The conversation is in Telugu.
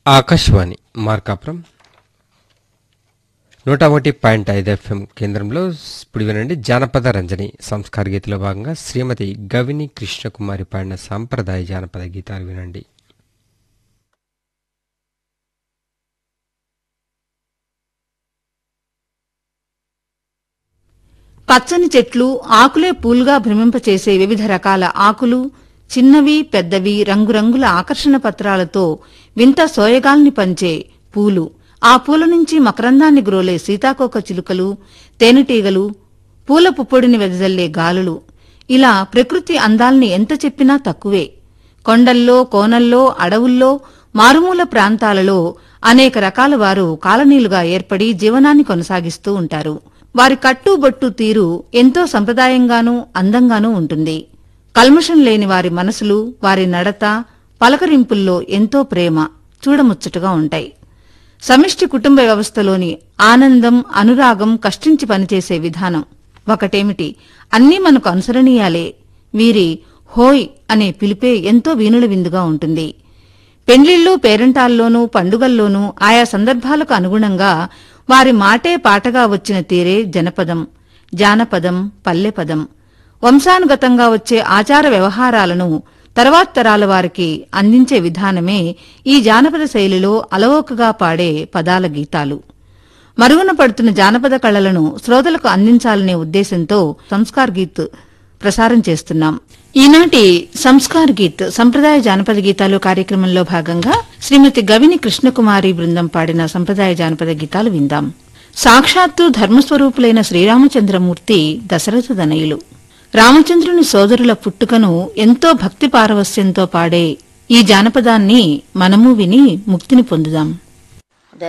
ఆకాశవాణి మార్కాపురం నూట ఒకటి పాయింట్ ఐదు ఎఫ్ఎం కేంద్రంలో ఇప్పుడు వినండి జానపద రంజని సంస్కార గీతలో భాగంగా శ్రీమతి గవిని కృష్ణకుమారి పాడిన సాంప్రదాయ జానపద గీతాలు వినండి పచ్చని చెట్లు ఆకులే పూలుగా భ్రమింపచేసే వివిధ రకాల ఆకులు చిన్నవి పెద్దవి రంగురంగుల ఆకర్షణ పత్రాలతో వింత సోయగాల్ని పంచే పూలు ఆ పూల నుంచి మకరందాన్ని గ్రోలే సీతాకోక చిలుకలు తేనెటీగలు పూల పుప్పొడిని వెదజల్లే గాలులు ఇలా ప్రకృతి అందాల్ని ఎంత చెప్పినా తక్కువే కొండల్లో కోనల్లో అడవుల్లో మారుమూల ప్రాంతాలలో అనేక రకాల వారు కాలనీలుగా ఏర్పడి జీవనాన్ని కొనసాగిస్తూ ఉంటారు వారి కట్టుబొట్టు తీరు ఎంతో సంప్రదాయంగానూ అందంగానూ ఉంటుంది కల్మషం లేని వారి మనసులు వారి నడత పలకరింపుల్లో ఎంతో ప్రేమ చూడముచ్చటగా ఉంటాయి సమిష్టి కుటుంబ వ్యవస్థలోని ఆనందం అనురాగం కష్టించి పనిచేసే విధానం ఒకటేమిటి అన్నీ మనకు అనుసరణీయాలే వీరి హోయ్ అనే పిలిపే ఎంతో వీణుల విందుగా ఉంటుంది పెండ్లిళ్ళు పేరంటాల్లోనూ పండుగల్లోనూ ఆయా సందర్భాలకు అనుగుణంగా వారి మాటే పాటగా వచ్చిన తీరే జనపదం జానపదం పల్లెపదం వంశానుగతంగా వచ్చే ఆచార వ్యవహారాలను తర్వాత తరాల వారికి అందించే విధానమే ఈ జానపద శైలిలో అలవోకగా పాడే పదాల గీతాలు మరుగున పడుతున్న జానపద కళలను శ్రోతలకు అందించాలనే ఉద్దేశంతో సంస్కార్ గీత్ ప్రసారం చేస్తున్నాం ఈనాటి సంస్కార్ గీత్ సంప్రదాయ జానపద గీతాలు కార్యక్రమంలో భాగంగా శ్రీమతి గవిని కృష్ణకుమారి బృందం పాడిన సంప్రదాయ జానపద గీతాలు విందాం సాక్షాత్తు ధర్మస్వరూపులైన శ్రీరామచంద్రమూర్తి దశరథ దనయులు రామచంద్రుని సోదరుల పుట్టుకను ఎంతో భక్తి పారవస్యంతో పాడే ఈ జానపదాన్ని మనము విని ముక్తిని పొందుదాం